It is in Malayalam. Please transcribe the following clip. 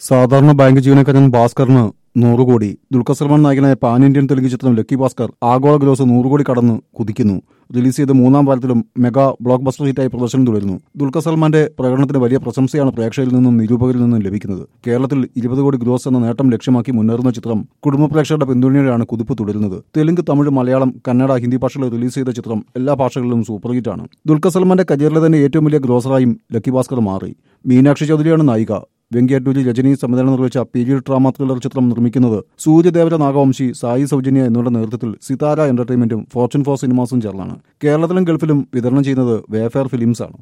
സാധാരണ ബാങ്ക് ജീവനക്കാരൻ ഭാസ്കറിന് നൂറ് കോടി ദുൽഖർ സൽമാൻ നായകനായ പാൻ ഇന്ത്യൻ തെലുങ്ക് ചിത്രം ലക്കി ഭാസ്കർ ആഗോള ഗ്രോസ് നൂറ് കോടി കടന്ന് കുതിക്കുന്നു റിലീസ് ചെയ്ത മൂന്നാം വാരത്തിലും മെഗാ ബ്ലോക്ക് ബസ്റ്റർ ഹിറ്റായി പ്രദർശനം തുടരുന്നു ദുൽഖർ സൽമാന്റെ പ്രകടനത്തിന് വലിയ പ്രശംസയാണ് പ്രേക്ഷകരിൽ നിന്നും നിരൂപകരിൽ നിന്നും ലഭിക്കുന്നത് കേരളത്തിൽ ഇരുപത് കോടി ഗ്രോസ് എന്ന നേട്ടം ലക്ഷ്യമാക്കി മുന്നേറുന്ന ചിത്രം കുടുംബ പ്രേക്ഷകരുടെ പിന്തുണയോടെയാണ് കുതിപ്പ് തുടരുന്നത് തെലുങ്ക് തമിഴ് മലയാളം കന്നഡ ഹിന്ദി ഭാഷകളിൽ റിലീസ് ചെയ്ത ചിത്രം എല്ലാ ഭാഷകളിലും സൂപ്പർ ഹിറ്റാണ് ദുൽഖർ സൽമാന്റെ കരിയറിലെ തന്നെ ഏറ്റവും വലിയ ഗ്രോസറായും ലക്കി ഭാസ്കർ മാറി മീനാക്ഷി ചൗധരിയാണ് നായിക വെങ്കിയട്ടൂരി രജനി സംവിധാനം നിർവഹിച്ച പീരിയഡ് ഡ്രാമ ത്രില്ലർ ചിത്രം നിർമ്മിക്കുന്നത് സൂര്യദേവര നാഗവംശി സായി സൗജന്യ എന്നിവരുടെ നേതൃത്വത്തിൽ സിതാര എന്റർടൈൻമെന്റും ഫോർച്യൂൺ ഫോർ സിനിമാസും ചേർന്നാണ് കേരളത്തിലും ഗൾഫിലും വിതരണം ചെയ്യുന്നത് വേഫെയർ ഫിലിംസ് ആണ്